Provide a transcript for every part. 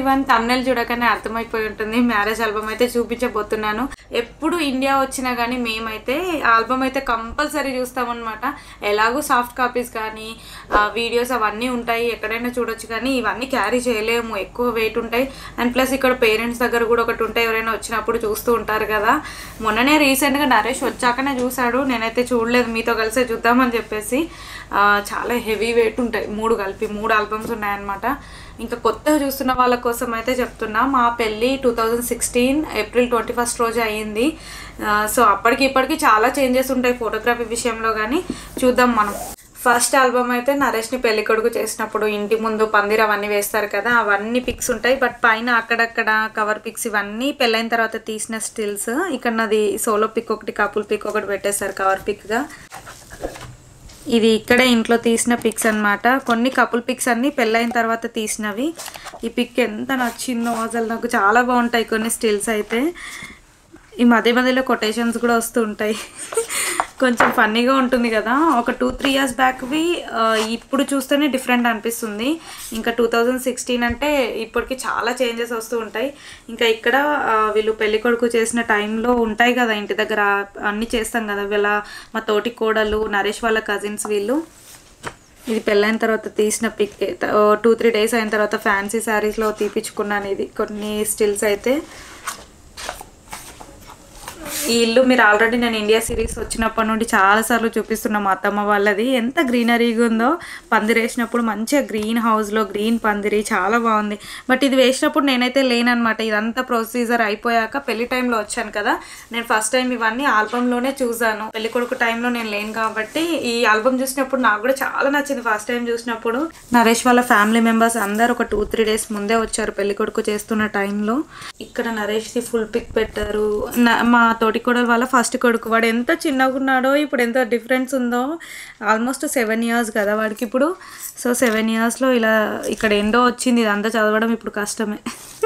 One thumbnail చూడగానే అర్థమైపోయి ఉంటుంది మ్యారేజ్ ఆల్బమ్ అయితే చూపించబోతున్నాను ఎప్పుడు ఇండియా వచ్చినా కానీ మేమైతే ఆల్బమ్ అయితే కంపల్సరీ చూస్తామన్నమాట ఎలాగో సాఫ్ట్ కాపీస్ కానీ వీడియోస్ అవన్నీ ఉంటాయి ఎక్కడైనా చూడొచ్చు కానీ ఇవన్నీ క్యారీ చేయలేము ఎక్కువ వెయిట్ ఉంటాయి అండ్ ప్లస్ ఇక్కడ పేరెంట్స్ దగ్గర కూడా ఒకటి ఉంటాయి ఎవరైనా వచ్చినప్పుడు చూస్తూ ఉంటారు కదా మొన్ననే రీసెంట్గా నరేష్ వచ్చాకనే చూశాడు నేనైతే చూడలేదు మీతో కలిసే చూద్దామని చెప్పేసి ఆ, చాలా హెవీ వెయిట్ ఉంటాయి మూడు కలిపి మూడు ఆల్బమ్స్ ఉన్నాయన్నమాట ఇంకా కొత్తగా చూస్తున్న వాళ్ళ కోసం అయితే చెప్తున్నా మా పెళ్ళి two thousand sixteen April twenty first రోజు అయ్యింది ఆ, సో అప్పటికి ఇప్పటికి చాలా చేంజెస్ ఉంటాయి ఫోటోగ్రఫీ విషయంలో కానీ చూద్దాం మనం ఫస్ట్ ఆల్బమ్ అయితే నరేష్ని పెళ్లి కొడుకు చేసినప్పుడు ఇంటి ముందు పందిర్ అవన్నీ వేస్తారు కదా అవన్నీ పిక్స్ ఉంటాయి బట్ పైన అక్కడక్కడ కవర్ పిక్స్ ఇవన్నీ పెళ్ళైన తర్వాత తీసిన స్టిల్స్ ఇక్కడ నాది సోలో పిక్ ఒకటి కపుల్ పిక్ ఒకటి పెట్టేశారు కవర్ పిక్గా ఇది ఇక్కడే ఇంట్లో తీసిన పిక్స్ అన్నమాట కొన్ని కపుల్ పిక్స్ అన్ని పెళ్ళైన తర్వాత తీసినవి ఈ పిక్ ఎంత నచ్చిందో అసలు నాకు చాలా బాగుంటాయి కొన్ని స్టిల్స్ అయితే ఈ మధ్య మధ్యలో కొటేషన్స్ కూడా వస్తూ ఉంటాయి కొంచెం ఫన్నీగా ఉంటుంది కదా ఒక టూ త్రీ ఇయర్స్ బ్యాక్వి ఇప్పుడు చూస్తేనే డిఫరెంట్ అనిపిస్తుంది ఇంకా టూ థౌజండ్ సిక్స్టీన్ అంటే ఇప్పటికి చాలా చేంజెస్ వస్తూ ఉంటాయి ఇంకా ఇక్కడ ఆ, వీళ్ళు పెళ్లి కొడుకు చేసిన టైంలో ఉంటాయి కదా ఇంటి దగ్గర అన్నీ చేస్తాం కదా వీళ్ళ మా తోటి కోడలు నరేష్ వాళ్ళ కజిన్స్ వీళ్ళు ఇది పెళ్ళైన తర్వాత తీసిన పిక్ టూ త్రీ డేస్ అయిన తర్వాత ఫ్యాన్సీ శారీస్లో తీపించుకున్నాను ఇది కొన్ని స్టిల్స్ అయితే ఈ ఇల్లు మీరు ఆల్రెడీ నేను ఇండియా సిరీస్ వచ్చినప్పటి నుండి చాలాసార్లు చూపిస్తున్నా మా అత్తమ్మ వాళ్ళది ఎంత గ్రీనరీగా ఉందో పందిరి వేసినప్పుడు మంచిగా గ్రీన్ హౌస్లో గ్రీన్ పందిరి చాలా బాగుంది బట్ ఇది వేసినప్పుడు నేనైతే లేననమాట ఇదంతా ప్రొసీజర్ అయిపోయాక పెళ్లి టైంలో వచ్చాను కదా నేను ఫస్ట్ టైం ఇవన్నీ ఆల్బంలోనే చూసాను పెళ్లి కొడుకు టైంలో నేను లేను కాబట్టి ఈ ఆల్బమ్ చూసినప్పుడు నాకు కూడా చాలా నచ్చింది ఫస్ట్ టైం చూసినప్పుడు నరేష్ వాళ్ళ ఫ్యామిలీ మెంబర్స్ అందరు ఒక టూ త్రీ డేస్ ముందే వచ్చారు పెళ్లి కొడుకు చేస్తున్న టైంలో ఇక్కడ నరేష్ది ఫుల్ పిక్ పెట్టారు నా- మా తోటి కొడలు వాళ్ళ ఫస్ట్ కొడుకు వాడు ఎంత చిన్నగా ఉన్నాడో ఇప్పుడు ఎంత డిఫరెన్స్ ఉందో ఆల్మోస్ట్ సెవెన్ ఇయర్స్ కదా వాడికి ఇప్పుడు సో సెవెన్ ఇయర్స్లో ఇలా ఇక్కడ ఎండో వచ్చింది ఇదంతా చదవడం ఇప్పుడు కష్టమే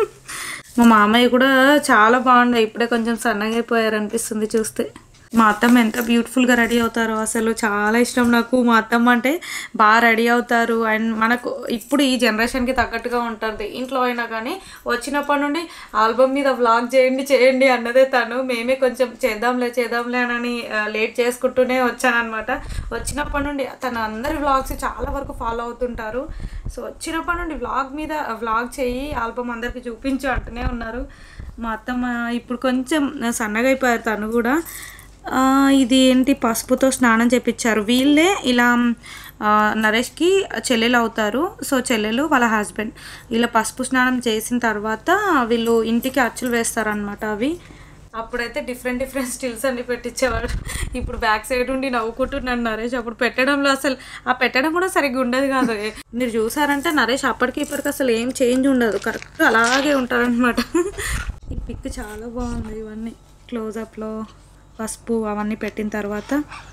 మా మామయ్య కూడా చాలా బాగుండే ఇప్పుడే కొంచెం సన్నగా అయిపోయారు అనిపిస్తుంది చూస్తే మా అత్తమ్మ ఎంత బ్యూటిఫుల్గా రెడీ అవుతారో అసలు చాలా ఇష్టం నాకు మా అత్తమ్మ అంటే బాగా రెడీ అవుతారు అండ్ మనకు ఇప్పుడు ఈ జనరేషన్కి తగ్గట్టుగా ఉంటుంది ఇంట్లో అయినా కానీ వచ్చినప్పటి నుండి ఆల్బమ్ మీద వ్లాగ్ చేయండి చేయండి అన్నదే తను మేమే కొంచెం చేద్దాంలే చేద్దాంలే అని లేట్ చేసుకుంటూనే వచ్చానమాట వచ్చినప్పటి నుండి తను అందరి వ్లాగ్స్ చాలా వరకు ఫాలో అవుతుంటారు సో వచ్చినప్పటి నుండి వ్లాగ్ మీద వ్లాగ్ చేయి ఆల్బమ్ అందరికి చూపించు అంటూనే ఉన్నారు మా అత్తమ్మ ఇప్పుడు కొంచెం సన్నగా అయిపోయారు తను కూడా ఆ, ఇది ఏంటి పసుపుతో స్నానం చేపించారు వీళ్ళే ఇలా ఆ, నరేష్కి చెల్లెలు అవుతారు సో చెల్లెలు వాళ్ళ హస్బెండ్ ఇలా పసుపు స్నానం చేసిన తర్వాత వీళ్ళు ఇంటికి అచ్చులు వేస్తారనమాట అవి అప్పుడైతే డిఫరెంట్ డిఫరెంట్ స్టిల్స్ అన్ని పెట్టించేవాడు ఇప్పుడు బ్యాక్ సైడ్ ఉండి నవ్వుకుంటున్నాను నరేష్ అప్పుడు పెట్టడంలో అసలు ఆ పెట్టడం కూడా సరిగ్గా ఉండదు కాదు మీరు చూసారంటే నరేష్ అప్పటికి ఇప్పటికి అసలు ఏం చేంజ్ ఉండదు కరెక్ట్ అలాగే ఉంటారనమాట ఈ పిక్ చాలా బాగుంది ఇవన్నీ క్లోజప్లో పసుపు అవన్నీ పెట్టిన తర్వాత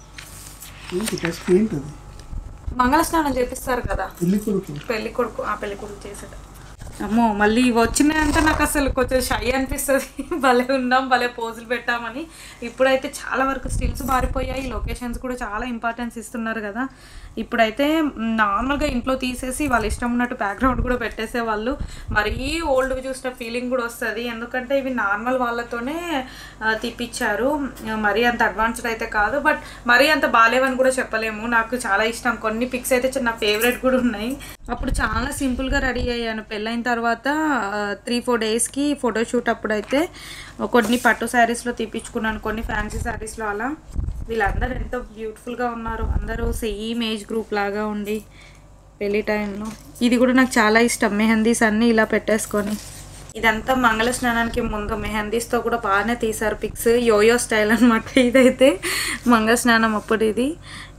ఏంటి పసుపు ఏంటది మంగళ స్నానం చేపిస్తారు కదా పెళ్లి కొడుకు పెళ్లి కొడుకు ఆ పెళ్లి కొడుకు చేసాడు అమ్మో మళ్ళీ ఇవి వచ్చినాయంటే నాకు అసలు కొంచెం షై అనిపిస్తుంది భలే ఉన్నాం భలే పోజులు పెట్టామని ఇప్పుడైతే చాలా వరకు స్టిల్స్ మారిపోయాయి లొకేషన్స్ కూడా చాలా ఇంపార్టెన్స్ ఇస్తున్నారు కదా ఇప్పుడైతే నార్మల్గా ఇంట్లో తీసేసి వాళ్ళ ఇష్టం ఉన్నట్టు బ్యాక్గ్రౌండ్ కూడా పెట్టేసేవాళ్ళు మరీ ఓల్డ్ చూసిన ఫీలింగ్ కూడా వస్తుంది ఎందుకంటే ఇవి నార్మల్ వాళ్ళతోనే ఆ, తీపిచ్చారు మరీ అంత అడ్వాన్స్డ్ అయితే కాదు బట్ మరీ అంత బాగాలేవని కూడా చెప్పలేము నాకు చాలా ఇష్టం కొన్ని పిక్స్ అయితే చిన్న ఫేవరెట్ కూడా ఉన్నాయి అప్పుడు చాలా సింపుల్గా రెడీ అయ్యాను పెళ్ళైన తర్వాత త్రీ ఫోర్ డేస్కి ఫోటోషూట్ అప్పుడైతే కొన్ని పట్టు శారీస్లో తీపించుకున్నాను కొన్ని ఫ్యాన్సీ శారీస్లో అలా వీళ్ళందరూ ఎంతో బ్యూటిఫుల్గా ఉన్నారు అందరూ సేమ్ ఏజ్ గ్రూప్ లాగా ఉండి పెళ్లి టైంలో ఇది కూడా నాకు చాలా ఇష్టం మెహందీస్ అన్నీ ఇలా పెట్టేసుకొని ఇదంతా మంగళ స్నానానికి ముందు మెహందీస్తో కూడా బాగానే తీశారు పిక్స్ యోయో స్టైల్ అనమాట ఇదైతే మంగళ స్నానం అప్పుడు ఇది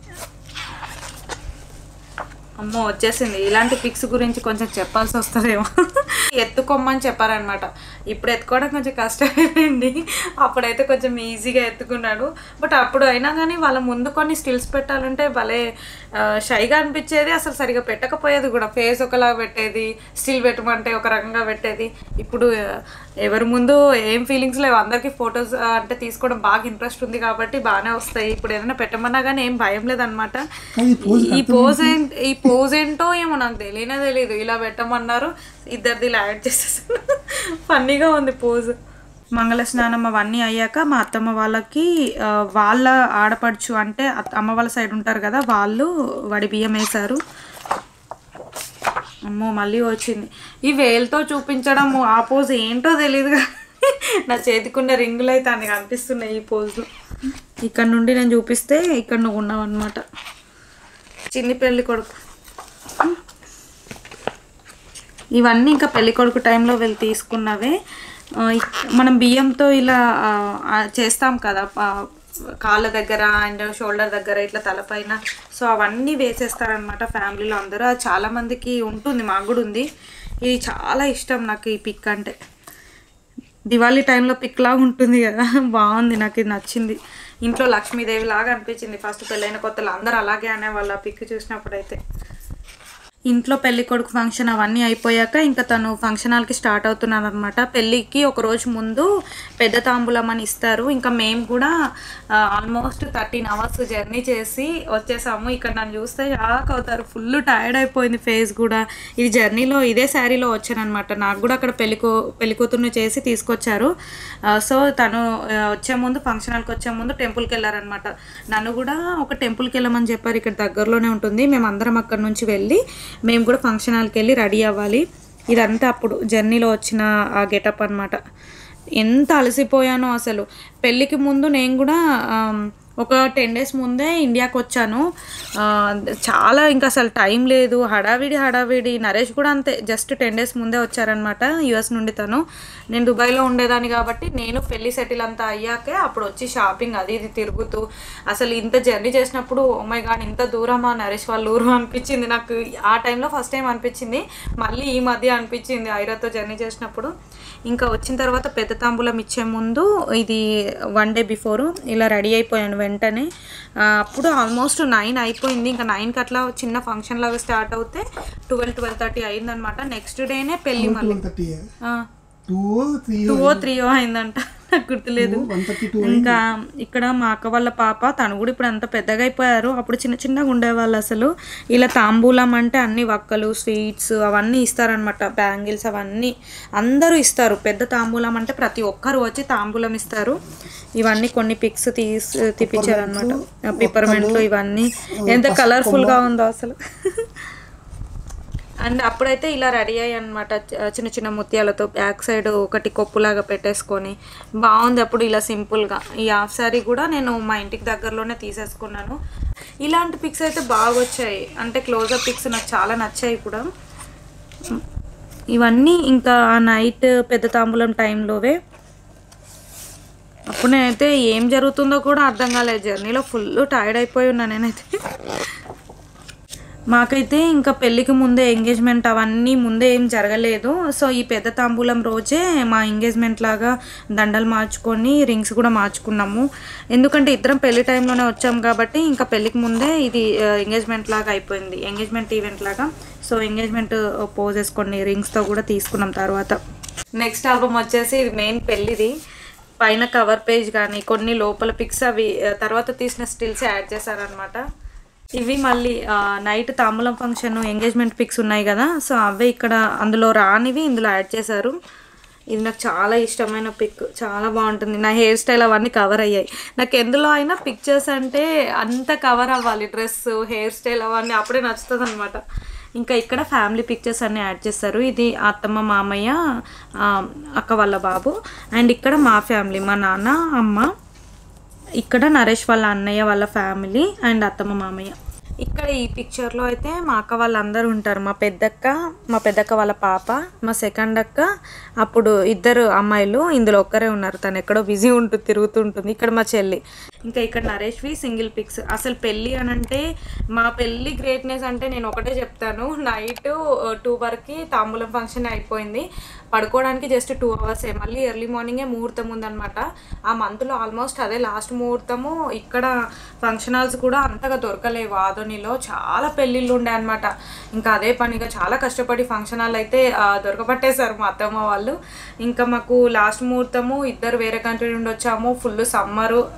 అమ్మో వచ్చేసింది ఇలాంటి పిక్స్ గురించి కొంచెం చెప్పాల్సి వస్తుందేమో ఎత్తుకోమని చెప్పారనమాట ఇప్పుడు ఎత్తుకోవడం కొంచెం కష్టమైపోయింది అప్పుడైతే కొంచెం ఈజీగా ఎత్తుకున్నాడు బట్ అప్పుడు అయినా కానీ వాళ్ళ ముందు కొన్ని స్టిల్స్ పెట్టాలంటే భలే ఆ, షైగా అనిపించేది అసలు సరిగా పెట్టకపోయేది కూడా ఫేస్ ఒకలా పెట్టేది స్టిల్ పెట్టమంటే ఒక రకంగా పెట్టేది ఇప్పుడు ఆ, ఎవరి ముందు ఏం ఫీలింగ్స్ లేవు అందరికీ ఫొటోస్ అంటే తీసుకోవడం బాగా ఇంట్రెస్ట్ ఉంది కాబట్టి బాగానే వస్తాయి ఇప్పుడు ఏదైనా పెట్టమన్నా కానీ ఏం భయం లేదనమాట కానీ ఈ pose ఈ పోజ్ ఏంట్ ఈ పోజ్ ఏంటో ఏమో నాకు తెలియనే తెలియదు ఇలా పెట్టమన్నారు ఇద్దరిది ఇలా యాడ్ చేసేసాను ఫన్నీగా ఉంది పోజ్ మంగళ స్నానం అవన్నీ అయ్యాక మా అత్తమ్మ వాళ్ళకి ఆ, వాళ్ళ ఆడపడుచు అంటే అత్త- అమ్మ వాళ్ళ సైడ్ ఉంటారు కదా వాళ్ళు వడి బియ్యం వేశారు అమ్మో మళ్ళీ వచ్చింది ఈ వేలుతో చూపించడం ఆ పోజ్ ఏంటో తెలియదు నా చేతికున్న రింగులు అయితే అన్ని కనిపిస్తున్నాయి ఈ పోజ్లో ఇక్కడ నుండి నేను చూపిస్తే ఇక్కడ నువ్వు ఉన్నావు అనమాట చిన్ని పెళ్ళి కొడుకు ఇవన్నీ ఇంకా పెళ్లి కొడుకు టైంలో వెళ్ళి తీసుకున్నవే ఆ, ఇక్- మనం బియ్యంతో ఇలా ఆ, ఆ, చేస్తాం కదా ఆ, కాళ్ళ దగ్గర అండ్ షోల్డర్ దగ్గర ఇట్లా తలపైన సో అవన్నీ వేసేస్తారనమాట ఫ్యామిలీలో అందరూ అది చాలా మందికి ఉంటుంది మాకు కూడా ఉంది ఇది చాలా ఇష్టం నాకు ఈ పిక్ అంటే దివాళీ టైంలో పిక్ లాగా ఉంటుంది కదా బాగుంది నాకు ఇది నచ్చింది ఇంట్లో లక్ష్మీదేవి లాగా అనిపించింది ఫస్ట్ పెళ్ళైన కొత్తలో అందరూ అలాగే అనేవాళ్ళు ఆ పిక్ చూసినప్పుడైతే ఇంట్లో పెళ్లి కొడుకు ఫంక్షన్ అవన్నీ అయిపోయాక ఇంకా తను ఫంక్షన్ హాల్కి స్టార్ట్ అవుతున్నాను అనమాట పెళ్ళికి ఒక రోజు ముందు పెద్ద తాంబూలం అని ఇస్తారు ఇంకా మేము కూడా ఆల్మోస్ట్ థర్టీన్ అవర్స్ జర్నీ చేసి వచ్చేసాము ఇక్కడ నన్ను చూస్తే షాక్ అవుతారు ఫుల్ టైర్డ్ అయిపోయింది ఫేస్ కూడా ఇది జర్నీలో ఇదే శారీలో వచ్చానమాట నాకు కూడా అక్కడ పెళ్లికో పెళ్లికూతురుని చేసి తీసుకొచ్చారు ఆ, సో తను ఆ, వచ్చే ముందు ఫంక్షన్ హాల్కి వచ్చే ముందు టెంపుల్కి వెళ్ళారనమాట నన్ను కూడా ఒక టెంపుల్కి వెళ్ళమని చెప్పారు ఇక్కడ దగ్గరలోనే ఉంటుంది మేము అందరం అక్కడ నుంచి వెళ్ళి మేము కూడా ఫంక్షన్ హాల్కి వెళ్ళి రెడీ అవ్వాలి ఇదంతా అప్పుడు జర్నీలో వచ్చిన ఆ గెటప్ అనమాట ఎంత అలసిపోయానో అసలు పెళ్ళికి ముందు నేను కూడా ఆమ్, ఒక టెన్ డేస్ ముందే ఇండియాకి వచ్చాను ఆ, చాలా ఇంకా అసలు టైం లేదు హడావిడి హడావిడి నరేష్ కూడా అంతే జస్ట్ టెన్ డేస్ ముందే వచ్చారనమాట యుఎస్ నుండి తను నేను దుబాయ్లో ఉండేదాన్ని కాబట్టి నేను పెళ్లి సెటిల్ అంతా అయ్యాకే అప్పుడు వచ్చి షాపింగ్ అది ఇది తిరుగుతూ అసలు ఇంత జర్నీ చేసినప్పుడు మై గాడ్ ఇంత దూరమా నరేష్ వాళ్ళ ఊరు అనిపించింది నాకు ఆ టైంలో ఫస్ట్ టైం అనిపించింది మళ్ళీ ఈ మధ్య అనిపించింది ఐరాతో జర్నీ చేసినప్పుడు ఇంకా వచ్చిన తర్వాత పెద్ద తాంబూలం ఇచ్చే ముందు ఇది వన్ డే బిఫోర్ ఇలా రెడీ అయిపోయాను వెంటనే ఆ, అప్పుడు ఆల్మోస్ట్ నైన్ అయిపోయింది ఇంకా నైన్కి అట్లా చిన్న ఫంక్షన్ లాగా స్టార్ట్ అవుతే ట్వెల్వ్ ట్వెల్వ్ థర్టీ అయిందనమాట నెక్స్ట్ డేనే పెళ్ళి మళ్ళీ వన్ థర్టీ ఆ. Two three two oh three oh అయిందంట నాకు గుర్తులేదు వన్ థర్టీ టూ ఇంకా ఇక్కడ మా అక్క వాళ్ళ పాప తను కూడా ఇప్పుడు అంత పెద్దగా అయిపోయారు అప్పుడు చిన్న చిన్నగా ఉండేవాళ్ళు అసలు ఇలా తాంబూలం అంటే అన్ని వక్కలు స్వీట్స్ అవన్నీ ఇస్తారనమాట బ్యాంగిల్స్ అవన్నీ అందరూ ఇస్తారు పెద్ద తాంబూలం అంటే ప్రతి ఒక్కరు వచ్చి తాంబూలం ఇస్తారు ఇవన్నీ కొన్ని పిక్స్ తీసి తీపిచ్చారనమాట పిపర్మెంట్లు ఇవన్నీ ఎంత కలర్ఫుల్గా ఉందో అసలు అండ్ అప్పుడైతే ఇలా రెడీ అయ్యి అనమాట చిన్న చిన్న ముత్యాలతో బ్యాక్ సైడ్ ఒకటి కొప్పులాగా పెట్టేసుకొని బాగుంది అప్పుడు ఇలా సింపుల్గా ఈ హాఫ్ శారీ కూడా నేను మా ఇంటికి దగ్గరలోనే తీసేసుకున్నాను ఇలాంటి పిక్స్ అయితే బాగా వచ్చాయి అంటే క్లోజర్ పిక్స్ నాకు చాలా నచ్చాయి కూడా ఇవన్నీ ఇంకా ఆ నైట్ పెద్ద తాంబూలం టైంలోవే అప్పుడు నేనైతే ఏం జరుగుతుందో కూడా అర్థం కాలేదు జర్నీలో ఫుల్ టైర్డ్ అయిపోయి ఉన్నా నేనైతే మాకైతే ఇంకా పెళ్ళికి ముందే ఎంగేజ్మెంట్ అవన్నీ ముందే ఏం జరగలేదు సో ఈ పెద్ద తాంబూలం రోజే మా ఎంగేజ్మెంట్ లాగా దండలు మార్చుకొని రింగ్స్ కూడా మార్చుకున్నాము ఎందుకంటే ఇద్దరం పెళ్లి టైంలోనే వచ్చాం కాబట్టి ఇంకా పెళ్ళికి ముందే ఇది ఎంగేజ్మెంట్ లాగా అయిపోయింది ఎంగేజ్మెంట్ ఈవెంట్ లాగా సో ఎంగేజ్మెంట్ పోజ్ వేసుకొని రింగ్స్తో కూడా తీసుకున్నాం తర్వాత నెక్స్ట్ ఆల్బమ్ వచ్చేసి ఇది మెయిన్ పెళ్ళిది పైన కవర్ పేజ్ కానీ కొన్ని లోపల పిక్స్ అవి ఆ, తర్వాత తీసిన స్టిల్స్ యాడ్ చేశారనమాట ఇవి మళ్ళీ నైట్ తాంబూలం ఫంక్షన్ ఎంగేజ్మెంట్ పిక్స్ ఉన్నాయి కదా సో అవే ఇక్కడ అందులో రానివి ఇందులో యాడ్ చేశారు ఇది నాకు చాలా ఇష్టమైన పిక్ చాలా బాగుంటుంది నా హెయిర్ స్టైల్ అవన్నీ కవర్ అయ్యాయి నాకు ఎందులో అయినా పిక్చర్స్ అంటే అంత కవర్ అవ్వాలి డ్రెస్ హెయిర్ స్టైల్ అవన్నీ అప్పుడే నచ్చుతుంది అనమాట ఇంకా ఇక్కడ ఫ్యామిలీ పిక్చర్స్ అన్ని యాడ్ చేస్తారు ఇది అత్తమ్మ మామయ్య ఆ, అక్క వాళ్ళ బాబు అండ్ ఇక్కడ మా ఫ్యామిలీ మా నాన్న అమ్మ ఇక్కడ నరేష్ వాళ్ళ అన్నయ్య వాళ్ళ ఫ్యామిలీ అండ్ అత్తమ్మ మామయ్య ఇక్కడ ఈ పిక్చర్లో అయితే మా అక్క వాళ్ళందరూ ఉంటారు మా పెద్దక్క మా పెద్దక్క వాళ్ళ పాప మా సెకండ్ అక్క అప్పుడు ఇద్దరు అమ్మాయిలు ఇందులో ఒక్కరే ఉన్నారు తను ఎక్కడో బిజీ ఉంటుంది తిరుగుతుంటుంది ఇక్కడ మా చెల్లి ఇంకా ఇక్కడ నరేష్వి సింగిల్ పిక్స్ అసలు పెళ్ళి అని అంటే మా పెళ్ళి గ్రేట్నెస్ అంటే నేను ఒకటే చెప్తాను నైట్ టూ వరకు తాంబూలం ఫంక్షన్ అయిపోయింది పడుకోవడానికి జస్ట్ టూ అవర్సే మళ్ళీ ఎర్లీ మార్నింగే ముహూర్తం ఉందన్నమాట ఆ మంత్లో ఆల్మోస్ట్ అదే లాస్ట్ ముహూర్తము ఇక్కడ ఫంక్షన్ హాల్స్ కూడా అంతగా దొరకలేవు ఆదోనిలో చాలా పెళ్ళిళ్ళు ఉండే అనమాట ఇంకా అదే పనిగా చాలా కష్టపడి ఫంక్షన్ హాల్ అయితే ఆ, దొరకబట్టేశారు మా అత్తమ్మ వాళ్ళు ఇంకా మాకు లాస్ట్ ముహూర్తము ఇద్దరు వేరే కంట్రీ నుండి వచ్చాము ఫుల్ సమ్మరు అసలు ఈ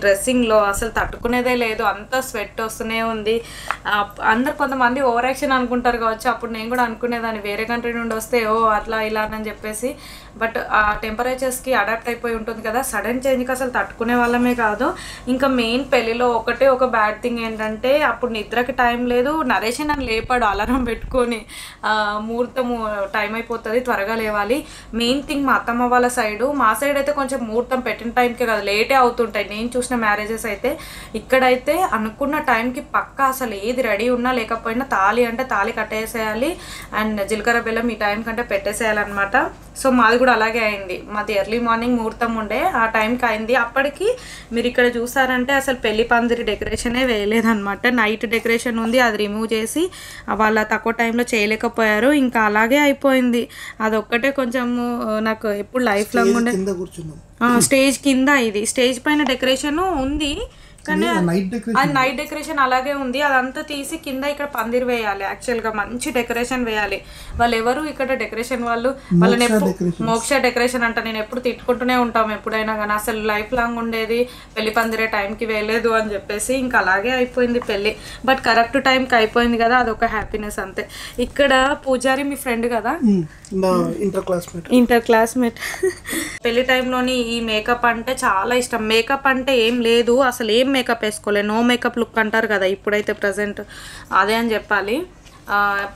డ్రెస్సింగ్లో అసలు తట్టుకునేదే లేదు అంత స్వెట్ వస్తూనే ఉంది ఆ, అందరు కొంతమంది ఓవర్ యాక్షన్ అనుకుంటారు కావచ్చు అప్పుడు నేను కూడా అనుకునేదాన్ని వేరే కంట్రీ నుండి వస్తే ఓ అట్లా ఇలా అని చెప్పేసి బట్ ఆ టెంపరేచర్స్కి అడాప్ట్ అయిపోయి ఉంటుంది కదా సడన్ చేంజ్కి అసలు తట్టుకునే వాళ్ళమే కాదు ఇంకా మెయిన్ పెళ్ళిలో ఒకటే ఒక బ్యాడ్ థింగ్ ఏంటంటే అప్పుడు నిద్రకి టైం లేదు నరేష్ నన్ను లేపాడు అలారం పెట్టుకొని ఆ, ముహూర్తము టైం అయిపోతుంది త్వరగా లేవాలి మెయిన్ థింగ్ మా అత్తమ్మ వాళ్ళ సైడు మా సైడ్ అయితే కొంచెం ముహూర్తం పెట్టిన టైంకే కదా లేటే అవుతుంటాయి నేను చూసిన మ్యారేజెస్ అయితే ఇక్కడైతే అనుకున్న టైంకి పక్కా అసలు ఏది రెడీ ఉన్నా లేకపోయినా తాళి అంటే తాళి కట్టేసేయాలి అండ్ జీలకర్ర బెల్లం ఈ టైం కంటే పెట్టేసేయాలన్నమాట సో మాది కూడా అలాగే అయింది మాది ఎర్లీ మార్నింగ్ ముహూర్తం ఉండే ఆ టైంకి అయింది అప్పటికి మీరు ఇక్కడ చూసారంటే అసలు పెళ్లి పందిరి డెకరేషనే వేయలేదన్నమాట నైట్ డెకరేషన్ ఉంది అది రిమూవ్ చేసి వాళ్ళ తక్కువ టైంలో చేయలేకపోయారు ఇంకా అలాగే అయిపోయింది అదొక్కటే కొంచెము ఆ, నాకు ఎప్పుడు లైఫ్ లాంగ్ ఉండే కింద కూర్చున్నాం ఆ, స్టేజ్ కింద ఇది స్టేజ్ పైన డెకరేషన్ ఉంది కానీ నైట్ డెకరేషన్ అది నైట్ డెకరేషన్ అలాగే ఉంది అదంతా తీసి కింద ఇక్కడ పందిరి వేయాలి యాక్చువల్గా మంచి డెకరేషన్ వేయాలి వాళ్ళు ఎవరు ఇక్కడ డెకరేషన్ వాళ్ళు వాళ్ళని ఎప్పుడు decorations. మోక్ష డెకరేషన్ అంట నేను ఎప్పుడు తిట్టుకుంటూనే ఉంటాం ఎప్పుడైనా కానీ అసలు లైఫ్ లాంగ్ ఉండేది పెళ్లి పందిరే టైంకి వేయలేదు అని చెప్పేసి ఇంకా అలాగే అయిపోయింది పెళ్ళి బట్ కరెక్ట్ టైంకి అయిపోయింది కదా అదొక హ్యాపీనెస్ అంతే ఇక్కడ పూజారి మీ ఫ్రెండ్ కదా ఉమ్, నా ఇంటర్ క్లాస్మేట్ ఇంటర్ క్లాస్మేట్ పెళ్లి టైంలోని ఈ మేకప్ అంటే చాలా ఇష్టం మేకప్ అంటే ఏం లేదు అసలు ఏం మేకప్ వేసుకోలే నో మేకప్ లుక్ అంటారు కదా ఇప్పుడైతే ప్రజెంట్ అదే అని చెప్పాలి ఆ,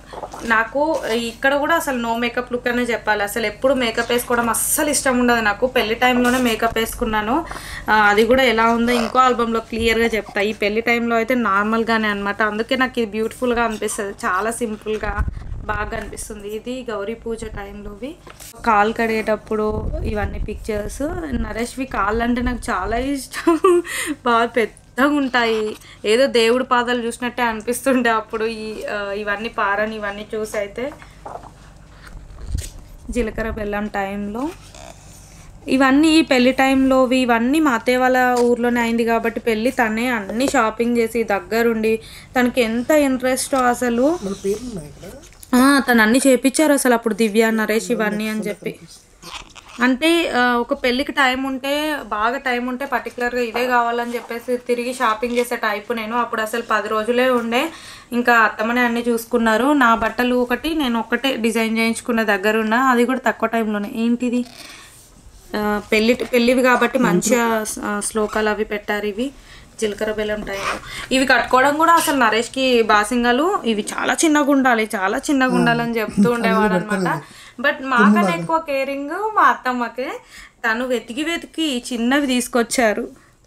నాకు ఇక్కడ కూడా అసలు నో మేకప్ లుక్ అనే చెప్పాలి అసలు ఎప్పుడు మేకప్ వేసుకోవడం అస్సలు ఇష్టం ఉండదు నాకు పెళ్లి టైంలోనే మేకప్ వేసుకున్నాను ఆ, అది కూడా ఎలా ఉందో ఇంకో ఆల్బంలో క్లియర్గా చెప్తా ఈ పెళ్లి టైంలో అయితే నార్మల్గానే అనమాట అందుకే నాకు ఇది బ్యూటిఫుల్గా అనిపిస్తుంది చాలా సింపుల్గా బాగా అనిపిస్తుంది ఇది గౌరీ పూజ టైంలోవి కాలు కడిగేటప్పుడు ఇవన్నీ పిక్చర్స్ నరేష్వి కాళ్ళు అంటే నాకు చాలా ఇష్టం బాగా పెద్దగా ఉంటాయి ఏదో దేవుడి పాదాలు చూసినట్టే అనిపిస్తుండే అప్పుడు ఈ ఆ, ఇవన్నీ పారని ఇవన్నీ చూసి అయితే జీలకర్ర బెల్లం టైంలో ఇవన్నీ ఈ పెళ్లి టైంలోవి ఇవన్నీ మా అత్తయ్య వాళ్ళ ఊర్లోనే అయింది కాబట్టి పెళ్ళి తనే అన్ని షాపింగ్ చేసి దగ్గరుండి తనకి ఎంత ఇంట్రెస్టో అసలు మన పేర్లు ఉన్నాయి ఇక్కడ ఆ, తను అన్ని చేపించారు అసలు అప్పుడు దివ్య నరేష్ ఇవన్నీ అని చెప్పి అంటే ఆ, ఒక పెళ్ళికి టైం ఉంటే బాగా టైం ఉంటే పర్టికులర్గా ఇదే కావాలని చెప్పేసి తిరిగి షాపింగ్ చేసే టైపు నేను అప్పుడు అసలు పది రోజులే ఉండే ఇంకా అత్తమ్మనే అన్ని చూసుకున్నారు నా బట్టలు ఒకటి నేను ఒక్కటే డిజైన్ చేయించుకున్న దగ్గరున్న అది కూడా తక్కువ టైంలోనే ఏంటిది ఆ, పెళ్లి పెళ్ళివి కాబట్టి మంచిగా ఆ, శ్లోకాలు అవి పెట్టారు ఇవి జీలకర్ర బెల్లం టైంలో ఇవి కట్టుకోవడం కూడా అసలు నరేష్కి బాసింగాలు ఇవి చాలా చిన్నగా ఉండాలి చాలా చిన్నగా ఉండాలని చెప్తూ ఉండేవాడు అనమాట బట్ మాకన్నా ఎక్కువ కేరింగ్ మా అత్తమ్మకే తను వెతికి వెతికి ఈ చిన్నవి తీసుకొచ్చారు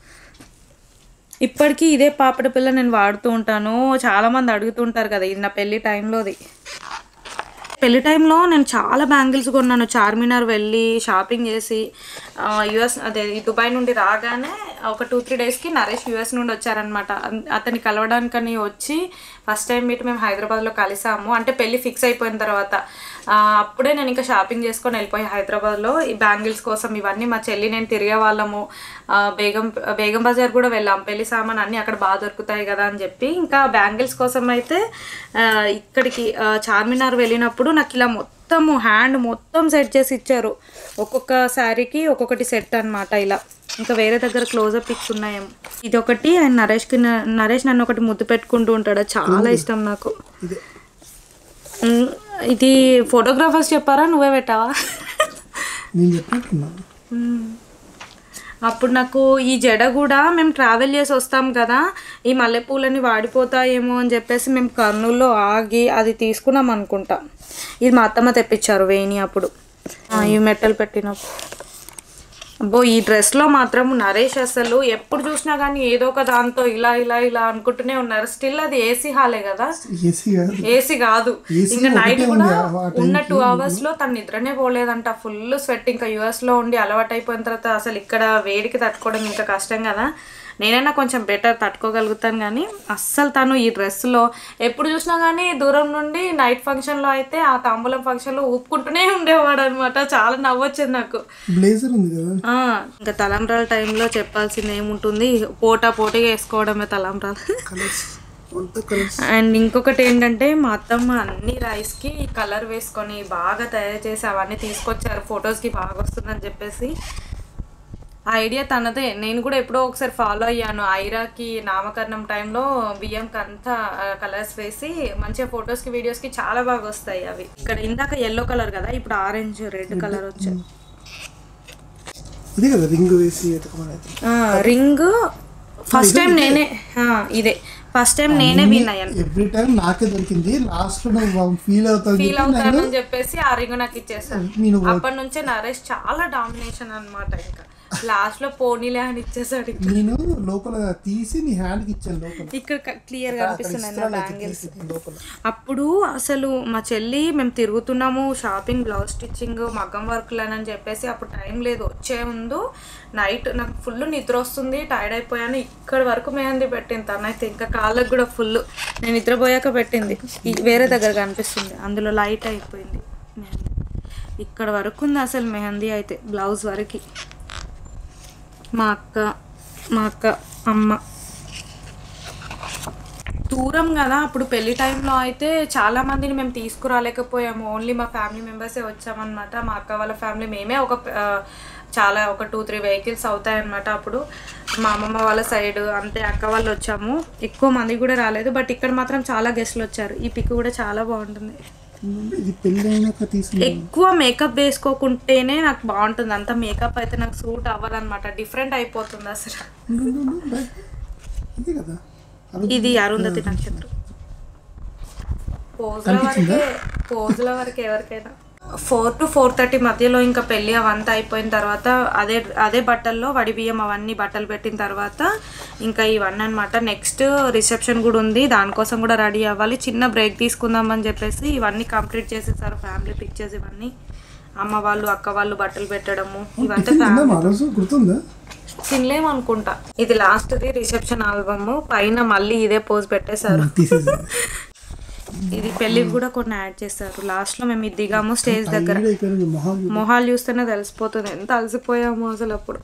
ఇప్పటికీ ఇదే పాపడ పిల్ల నేను వాడుతూ ఉంటాను చాలా మంది అడుగుతుంటారు కదా ఇది నా పెళ్లి టైంలోది పెళ్లి టైంలో నేను చాలా బ్యాంగిల్స్ కొన్నాను చార్మినార్ వెళ్ళి షాపింగ్ చేసి యుఎస్ అదే ఈ దుబాయ్ నుండి రాగానే ఒక టూ త్రీ డేస్కి నరేష్ యుఎస్ నుండి వచ్చారనమాట అతన్ని కలవడానికని వచ్చి ఫస్ట్ టైం మీట్ మేము హైదరాబాద్లో కలిసాము అంటే పెళ్ళి ఫిక్స్ అయిపోయిన తర్వాత ఆ, అప్పుడే నేను ఇంకా షాపింగ్ చేసుకొని వెళ్ళిపోయి హైదరాబాద్లో ఈ బ్యాంగిల్స్ కోసం ఇవన్నీ మా చెల్లి నేను తిరిగే వాళ్ళము ఆ, బేగం బేగం బజార్ కూడా వెళ్ళాం పెళ్లి సామాన్ అన్నీ అక్కడ బాగా దొరుకుతాయి కదా అని చెప్పి ఇంకా బ్యాంగిల్స్ కోసం అయితే ఆ, ఇక్కడికి ఆ, చార్మినార్ వెళ్ళినప్పుడు నాకు ఇలా మొత్తము హ్యాండ్ మొత్తం సెట్ చేసి ఇచ్చారు ఒక్కొక్క శారీకి ఒక్కొక్కటి సెట్ అన్నమాట ఇలా ఇంకా వేరే దగ్గర క్లోజప్ పిక్స్ ఉన్నాయేమో ఇది ఒకటి అండ్ నరేష్కి న- నరేష్ నన్ను ఒకటి ముద్దు పెట్టుకుంటూ ఉంటాడు అది చాలా ఇష్టం నాకు ఇదే ఉమ్, ఇది ఫోటోగ్రాఫర్స్ చెప్పారా నువ్వే పెట్టావా నేను చెప్పినట్టున్నా ఉమ్. అప్పుడు నాకు ఈ జడ కూడా మేము ట్రావెల్ చేసి వస్తాం కదా ఈ మల్లెపూలని వాడిపోతాయేమో అని చెప్పేసి మేము కర్నూలులో ఆగి అది తీసుకున్నాం అనుకుంటా ఇది మా అత్తమ్మ తెప్పించారు వేణి అప్పుడు ఆ, ఈ మెట్టలు పెట్టినప్పుడు అబ్బో ఈ డ్రెస్లో మాత్రం నరేష్ అసలు ఎప్పుడు చూసినా కానీ ఏదో ఒక దాంతో ఇలా ఇలా ఇలా అనుకుంటూనే ఉన్నారు స్టిల్ అది ఏసీ హాలే కదా ఏసీ కాదు ఏసీ కాదు AC ఇంకా నైట్ ఒకటే కూడా ఉంది ఆ- ఆ ఉన్న టూ అవర్స్ లో తను నిద్రనే పోలేదంట ఫుల్ స్వెట్ ఇంకా యుఎస్ లో ఉండి అలవాటు అయిపోయిన తర్వాత అసలు ఇక్కడ వేడికి తట్టుకోవడం ఇంకా కష్టం కదా నేనైనా కొంచెం బెటర్ తట్టుకోగలుగుతాను కానీ అస్సలు తను ఈ డ్రెస్ లో ఎప్పుడు చూసినా కానీ దూరం నుండి నైట్ ఫంక్షన్ లో అయితే ఆ తాంబూలం ఫంక్షన్ లో ఊపుకుంటూనే ఉండేవాడు అనమాట చాలా నవ్వొచ్చింది నాకు బ్లేజర్ ఉంది కదా ఆ, ఇంకా తలంబ్రాల టైంలో చెప్పాల్సింది ఏముంటుంది పోటా పోటీగా వేసుకోవడమే తలంబ్రాలు కలర్స్ అంతా కలర్స్ అండ్ ఇంకొకటి ఏంటంటే మా అత్తమ్మ అన్ని రైస్కి కలర్ వేసుకొని బాగా తయారు చేసి అవన్నీ తీసుకొచ్చారు ఫొటోస్కి బాగా వస్తుందని చెప్పేసి ఆ ఐడియా తనదే నేను కూడా ఎప్పుడో ఒకసారి ఫాలో అయ్యాను ఐరాకి నామకరణం టైంలో బియ్యంకి అంతా కలర్స్ వేసి మంచిగా ఫొటోస్కి వీడియోస్కి చాలా బాగా వస్తాయి అవి ఇక్కడ ఇందాక ఎల్లో కలర్ కదా ఇప్పుడు ఆరెంజ్ రెడ్ కలర్ వచ్చాయి ఇదే కదా రింగ్ వేసి ఎతకమనేది రింగ్ ఫస్ట్ టైం నేనే ఆ, ఇదే ఫస్ట్ టైం నేనే విన్ అయ్యాను ఎవ్రీ టైం నాకే దొరికింది లాస్ట్ లో నువ్వు ఫీల్ అవుతావు ఫీల్ అవుతానని చెప్పేసి ఆ రింగ్ నాకు ఇచ్చేసాను నేను అప్పటి నుంచే నరేష్ చాలా డామినేషన్ అన్నమాట ఇంకా లాస్ట్ లో పోనీలే అని ఇచ్చేసాడు నేను లోపల తీసి నీ హ్యాండ్ కి ఇచ్చాను లోపల ఇక్కడ క్లియర్ గా అనిపిస్తున్నాయి నా బ్యాంగిల్స్ తీసి లోపల అప్పుడు అసలు మా చెల్లి మేము తిరుగుతున్నాము షాపింగ్ బ్లౌజ్ స్టిచ్చింగ్ మగ్గం వర్క్లు అని చెప్పేసి అప్పుడు టైం లేదు వచ్చే ముందు నైట్ నాకు ఫుల్ నిద్ర వస్తుంది టైర్డ్ అయిపోయాను ఇక్కడ వరకు మెహందీ పెట్టింది తనైతే ఇంకా కాళ్ళకు కూడా ఫుల్ నేను నిద్రపోయాక పెట్టింది ఈ వేరే దగ్గర కనిపిస్తుంది అందులో లైట్ అయిపోయింది మెహందీ ఇక్కడ వరకు ఉంది అసలు మెహందీ అయితే బ్లౌజ్ వరకు మా అక్క మా అక్క అమ్మ దూరం కదా అప్పుడు పెళ్లి టైంలో అయితే చాలా మందిని మేము తీసుకురాలేకపోయాము ఓన్లీ మా ఫ్యామిలీ మెంబర్సే వచ్చామన్నమాట మా అక్క వాళ్ళ ఫ్యామిలీ మేమే ఒక ఆ, చాలా ఒక టూ త్రీ వెహికల్స్ అవుతాయన్నమాట అప్పుడు మా అమ్మమ్మ వాళ్ళ సైడ్ అంతే అక్క వాళ్ళు వచ్చాము ఎక్కువ మంది కూడా రాలేదు బట్ ఇక్కడ మాత్రం చాలా గెస్ట్లు వచ్చారు ఈ పిక్ కూడా చాలా బాగుంటుంది ఇది పెళ్ళి అయినాక తీసిన ఎక్కువ మేకప్ వేసుకోకుంటేనే నాకు బాగుంటుంది అంత మేకప్ అయితే నాకు సూట్ అవ్వదన్నమాట డిఫరెంట్ అయిపోతుంది అసలు ఇదే కదా అది ఇది అరుంధతి నక్షత్రం పోజుల వరకే పోజుల వరకే ఎవరికైనా ఫోర్ టు ఫోర్ థర్టీ మధ్యలో ఇంకా పెళ్ళి అవంతా అయిపోయిన తర్వాత అదే అదే బట్టల్లో వడి బియ్యం అవన్నీ బట్టలు పెట్టిన తర్వాత ఇంకా ఇవన్నీ అనమాట నెక్స్ట్ రిసెప్షన్ కూడా ఉంది దానికోసం కూడా రెడీ అవ్వాలి చిన్న బ్రేక్ తీసుకుందామని చెప్పేసి ఇవన్నీ కంప్లీట్ చేసేసారు ఫ్యామిలీ పిక్చర్స్ ఇవన్నీ అమ్మ వాళ్ళు అక్క వాళ్ళు బట్టలు పెట్టడము ఇవంతా తిందాం ఆ రోజు గుర్తుందా తినలేము అనుకుంటా ఇది లాస్ట్ది రిసెప్షన్ ఆల్బమ్ పైన మళ్ళీ ఇదే పోజ్ పెట్టేశారు తీసేసి ఇది పెళ్ళికి కూడా కొన్ని యాడ్ చేశారు లాస్ట్ లో మేము ఇది దిగాము స్టేజ్ దగ్గర ఈడ అయిపోయింది మొహం చూడు. మొహాలు చూస్తేనే తెలిసిపోతుంది ఎంత అలసిపోయాము అసలు అప్పుడు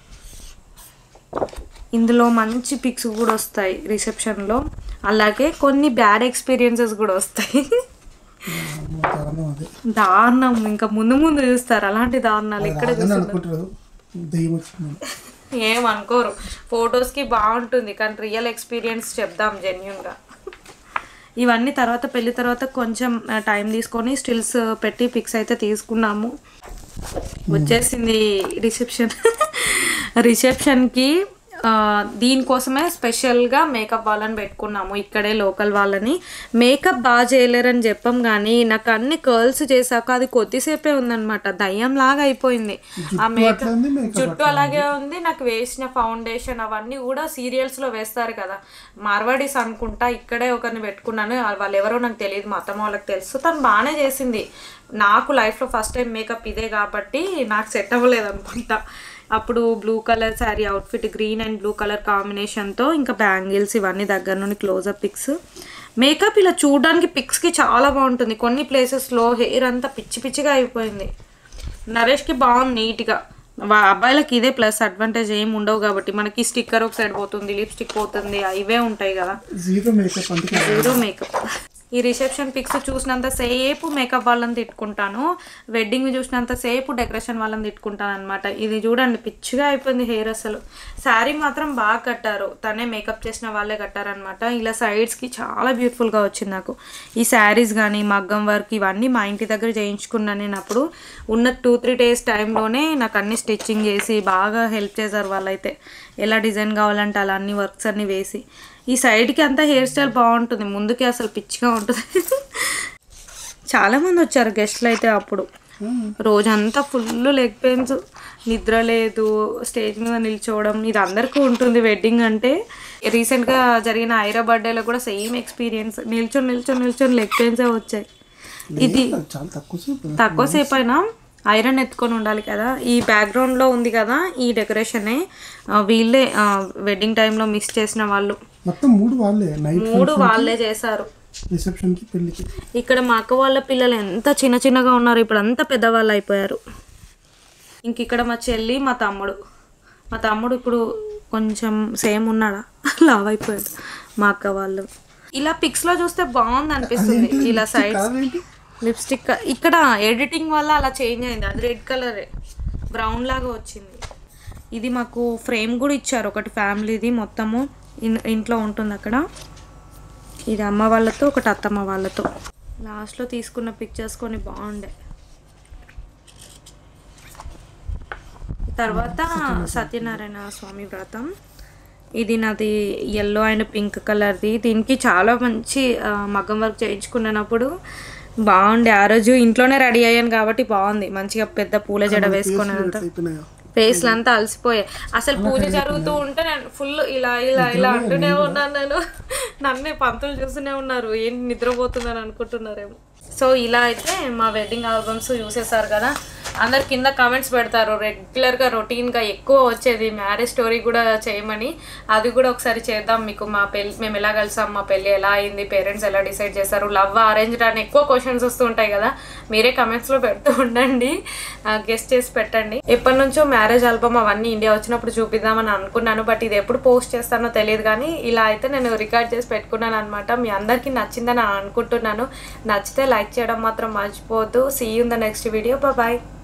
ఇందులో మంచి పిక్స్ కూడా వస్తాయి రిసెప్షన్ లో అలాగే కొన్ని బ్యాడ్ ఎక్స్పీరియన్సెస్ కూడా వస్తాయి అమ్మో, దారుణం అదే దారుణం ఇంకా ముందు ముందు చూస్తారు అలాంటి దారుణాలు ఇక్కడ రాదని అనుకుంటారు దెయ్యం వచ్చిందని ఏం అనుకోరు ఫొటోస్కి బాగుంటుంది కానీ రియల్ ఎక్స్పీరియన్స్ చెప్దాం జెన్యున్గా ఇవన్నీ తర్వాత పెళ్లి తర్వాత కొంచెం టైం తీసుకొని స్టిల్స్ పెట్టి పిక్స్ అయితే తీసుకున్నాము వచ్చేసింది రిసెప్షన్ రిసెప్షన్కి దీనికోసమే స్పెషల్గా మేకప్ వాళ్ళని పెట్టుకున్నాము ఇక్కడే లోకల్ వాళ్ళని మేకప్ బాగా చేయలేరని చెప్పాం కానీ నాకు అన్ని కర్ల్స్ చేశాక అది కొద్దిసేపే ఉందన్నమాట దయ్యం లాగా అయిపోయింది ఆ మేకప్ అట్లా ఉంది మేకప్ జుట్టు అలాగే ఉంది నాకు వేసిన ఫౌండేషన్ అవన్నీ కూడా సీరియల్స్ లో వేస్తారు కదా మార్వాడీస్ అనుకుంటా ఇక్కడే ఒకరిని పెట్టుకున్నాను వాళ్ళు ఎవరో నాకు తెలియదు మా అత్తమ్మ వాళ్ళకి తెలుసు తను బాగానే చేసింది నాకు లైఫ్లో ఫస్ట్ టైం మేకప్ ఇదే కాబట్టి నాకు సెట్ అవ్వలేదు అనుకుంటా అప్పుడు blue colour saree outfit green and blue colour కాంబినేషన్తో ఇంకా బ్యాంగిల్స్ ఇవన్నీ దగ్గర నుండి క్లోజప్ పిక్స్ మేకప్ ఇలా చూడడానికి పిక్స్కి చాలా బాగుంటుంది కొన్ని ప్లేసెస్లో హెయిర్ అంతా పిచ్చి పిచ్చిగా అయిపోయింది నరేష్కి బాగుంది నీట్గా వా- అబ్బాయిలకి ఇదే ప్లస్ అడ్వాంటేజ్ ఏం ఉండవు కాబట్టి మనకి స్టిక్కర్ ఒక సైడ్ పోతుంది లిప్స్టిక్ పోతుంది ఇవే ఉంటాయి కదా జీరో మేకప్ అందుకే జీరో మేకప్ ఈ రిసెప్షన్ పిక్స్ చూసినంత సేపు మేకప్ వాళ్ళని తిట్టుకుంటాను వెడ్డింగ్ చూసినంత సేపు డెకరేషన్ వాళ్ళని తిట్టుకుంటాను అనమాట ఇది చూడండి పిచ్చిగా అయిపోయింది హెయిర్ అసలు శారీ మాత్రం బాగా కట్టారు తనే మేకప్ చేసిన వాళ్ళే కట్టారనమాట ఇలా సైడ్స్కి చాలా బ్యూటిఫుల్గా వచ్చింది నాకు ఈ శారీస్ కానీ మగ్గం వర్క్ ఇవన్నీ మా ఇంటి దగ్గర చేయించుకున్నాను నేను అప్పుడు ఉన్న టూ త్రీ డేస్ టైంలోనే నాకు అన్ని స్టిచ్చింగ్ చేసి బాగా హెల్ప్ చేశారు వాళ్ళైతే ఎలా డిజైన్ కావాలంటే అలా అన్ని వర్క్స్ అన్ని వేసి ఈ సైడ్కి అంతా హెయిర్ స్టైల్ బాగుంటుంది ముందుకి అసలు పిచ్చిగా ఉంటుంది చాలా మంది వచ్చారు గెస్ట్లు అయితే అప్పుడు రోజంతా ఫుల్ లెగ్ పెయిన్స్ నిద్ర లేదు స్టేజ్ మీద నిల్చోవడం ఇది అందరికీ ఉంటుంది వెడ్డింగ్ అంటే రీసెంట్గా జరిగిన ఐరా బర్త్డేలో కూడా సేమ్ ఎక్స్పీరియన్స్ నిల్చొని నిల్చొని నిల్చొని లెగ్ పెయిన్సే వచ్చాయి ఇది చాలా తక్కువ సేపు తక్కువ సేపు అయినా ఐరన్ ఎత్తుకొని ఉండాలి కదా ఈ బ్యాక్గ్రౌండ్లో ఉంది కదా ఈ డెకరేషనే ఆ, వీళ్ళే వెడ్డింగ్ టైంలో మిస్ చేసిన వాళ్ళు మొత్తం మూడు వాళ్ళే నైట్ మూడు వాళ్ళే చేశారు రిసెప్షన్ కి పెళ్లికి ఇక్కడ మా అక్క వాళ్ళ పిల్లలు ఎంత చిన్న చిన్నగా ఉన్నారు ఇప్పుడు అంతా పెద్దవాళ్ళు అయిపోయారు ఇంక ఇక్కడ మా చెల్లి మా తమ్ముడు మా తమ్ముడు ఇప్పుడు కొంచెం సేమ్ ఉన్నాడా లావ్ అయిపోయాడు మా అక్క వాళ్ళు ఇలా పిక్స్ లో చూస్తే బాగుంది అనిపిస్తుంది ఇలా సైడ్స్ కాదేంటి లిప్స్టిక్ ఇక్కడ ఎడిటింగ్ వల్ల అలా చేంజ్ అయింది అది రెడ్ కలరే బ్రౌన్ లాగా వచ్చింది ఇది మాకు ఫ్రేమ్ కూడా ఇచ్చారు ఒకటి ఫ్యామిలీది మొత్తము ఇన్- ఇంట్లో ఉంటుంది అక్కడ ఇది అమ్మ వాళ్ళతో ఒకటి అత్తమ్మ వాళ్ళతో లాస్ట్లో తీసుకున్న పిక్చర్స్ కొన్ని బాగుండే తర్వాత సత్యనారాయణ స్వామి వ్రతం ఇది నాది ఎల్లో అండ్ పింక్ కలర్ది దీనికి చాలా మంచి ఆ, మగ్గం వర్క్ చేయించుకున్నప్పుడు బాగుండే ఆ రోజు ఇంట్లోనే రెడీ అయ్యాను కాబట్టి బాగుంది మంచిగా పెద్ద పూల జడ వేసుకున్నంత అయిపోయినాయా ఫేస్లు అంతా అలసిపోయాయి అసలు పూజ జరుగుతూ ఉంటే నేను ఫుల్ ఇలా ఇలా ఇలా అంటూనే ఉన్నాను నేను నన్నే పంతులు చూస్తూనే ఉన్నారు ఏంటి నిద్రపోతుందని అనుకుంటున్నారేమో సో ఇలా అయితే మా వెడ్డింగ్ ఆల్బమ్స్ చూసేసారు కదా అందరు కింద కామెంట్స్ పెడతారు రెగ్యులర్గా రొటీన్గా ఎక్కువ వచ్చేది మ్యారేజ్ స్టోరీ కూడా చేయమని అది కూడా ఒకసారి చేద్దాం మీకు మా పెళ్ళి మేము ఎలా కలిసాం మా పెళ్ళి ఎలా అయింది పేరెంట్స్ ఎలా డిసైడ్ చేశారు లవ్ అరేంజ్ అని ఎక్కువ క్వశ్చన్స్ వస్తూ ఉంటాయి కదా మీరే కమెంట్స్లో పెడుతూ ఉండండి గెస్ట్ చేసి పెట్టండి ఎప్పటి నుంచో మ్యారేజ్ ఆల్బమ్ అవన్నీ ఇండియా వచ్చినప్పుడు చూపిద్దామని అనుకున్నాను బట్ ఇది ఎప్పుడు పోస్ట్ చేస్తానో తెలియదు కానీ ఇలా అయితే నేను రికార్డ్ చేసి పెట్టుకున్నాను అనమాట మీ అందరికీ నచ్చిందని అనుకుంటున్నాను నచ్చితే లైక్ చేయడం మాత్రం మర్చిపోవద్దు see in the next video bye